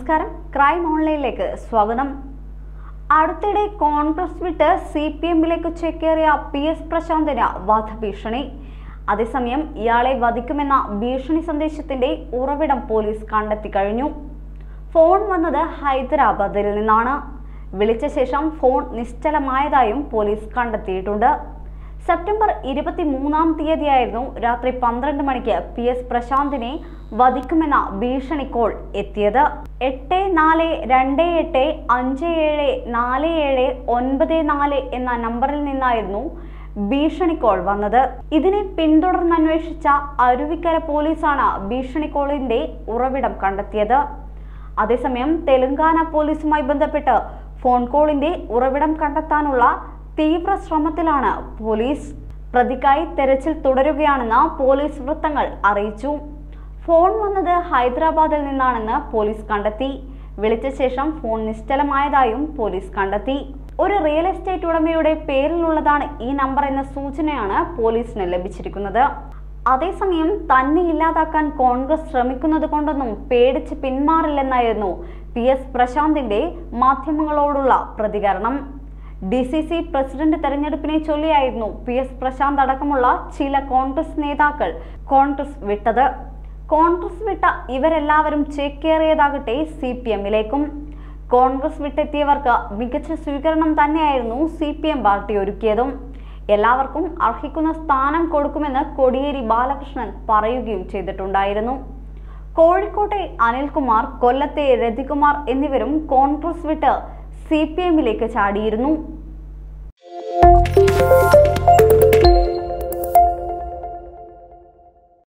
നമസ്കാരം ക്രൈം ഓൺലൈനിലേക്ക് സ്വാഗതം അടുത്തിടെ കോൺഗ്രസ് വിട്ട് സി പി എമ്മിലേക്ക് ചേക്കേറിയ പി എസ് പ്രശാന്തിന് വധഭീഷണി അതേസമയം ഇയാളെ വധിക്കുമെന്ന ഭീഷണി സന്ദേശത്തിന്റെ ഉറവിടം പോലീസ് കണ്ടെത്തി കഴിഞ്ഞു ഫോൺ വന്നത് ഹൈദരാബാദിൽ നിന്നാണ് വിളിച്ച ശേഷം ഫോൺ നിശ്ചലമായതായും പോലീസ് കണ്ടെത്തിയിട്ടുണ്ട് സെപ്റ്റംബർ ഇരുപത്തി മൂന്നാം തീയതിയായിരുന്നു രാത്രി പന്ത്രണ്ട് മണിക്ക് പി എസ് പ്രശാന്തിനെ വധിക്കുമെന്ന ഭീഷണി കോൾ എത്തിയത് എട്ട് നാല് രണ്ട് എട്ട് അഞ്ച് ഏഴ് നാല് ഏഴ് ഒൻപത് നാല് എന്ന നമ്പറിൽ നിന്നായിരുന്നു ഭീഷണി കോൾ വന്നത് ഇതിനെ പിന്തുടർന്നന്വേഷിച്ച അരുവിക്കര പോലീസാണ് ഭീഷണി കോളിന്റെ ഉറവിടം കണ്ടെത്തിയത് അതേസമയം തെലങ്കാന പോലീസുമായി ബന്ധപ്പെട്ട് ഫോൺ കോളിന്റെ ഉറവിടം കണ്ടെത്താനുള്ള തീവ്ര ശ്രമത്തിലാണ് പോലീസ് പ്രതിക്കായി തെരച്ചിൽ തുടരുകയാണെന്ന് പോലീസ് വൃത്തങ്ങൾ അറിയിച്ചു ഫോൺ വന്നത് ഹൈദരാബാദിൽ നിന്നാണെന്ന് പോലീസ് കണ്ടെത്തി വിളിച്ച ശേഷം ഫോൺ നിശ്ചലമായതായും പോലീസ് കണ്ടെത്തി ഒരു റിയൽ എസ്റ്റേറ്റ് ഉടമയുടെ പേരിലുള്ളതാണ് ഈ നമ്പർ എന്ന സൂചനയാണ് പോലീസിന് ലഭിച്ചിരിക്കുന്നത് അതേസമയം തന്നെ ഇല്ലാതാക്കാൻ കോൺഗ്രസ് ശ്രമിക്കുന്നത് കൊണ്ടൊന്നും പേടിച്ച് പിന്മാറില്ലെന്നായിരുന്നു പി എസ് പ്രശാന്തിന്റെ മാധ്യമങ്ങളോടുള്ള പ്രതികരണം ഡി സി സി പ്രസിഡന്റ് തെരഞ്ഞെടുപ്പിനെ ചൊല്ലിയായിരുന്നു പി എസ് പ്രശാന്ത് അടക്കമുള്ള ചില കോൺഗ്രസ് നേതാക്കൾ കോൺഗ്രസ് വിട്ടത് കോൺഗ്രസ് വിട്ട ഇവരെല്ലാവരും ചേക്കേറിയതാകട്ടെ സി പി എമ്മിലേക്കും കോൺഗ്രസ് വിട്ടെത്തിയവർക്ക് മികച്ച സ്വീകരണം തന്നെയായിരുന്നു സി പി എം പാർട്ടി ഒരുക്കിയതും എല്ലാവർക്കും അർഹിക്കുന്ന സ്ഥാനം കൊടുക്കുമെന്ന് കോടിയേരി ബാലകൃഷ്ണൻ പറയുകയും ചെയ്തിട്ടുണ്ടായിരുന്നു കോഴിക്കോട്ടെ അനിൽകുമാർ കൊല്ലത്തെ രതികുമാർ എന്നിവരും കോൺഗ്രസ് വിട്ട് സി പി എമ്മിലേക്ക് ചാടിയിരുന്നു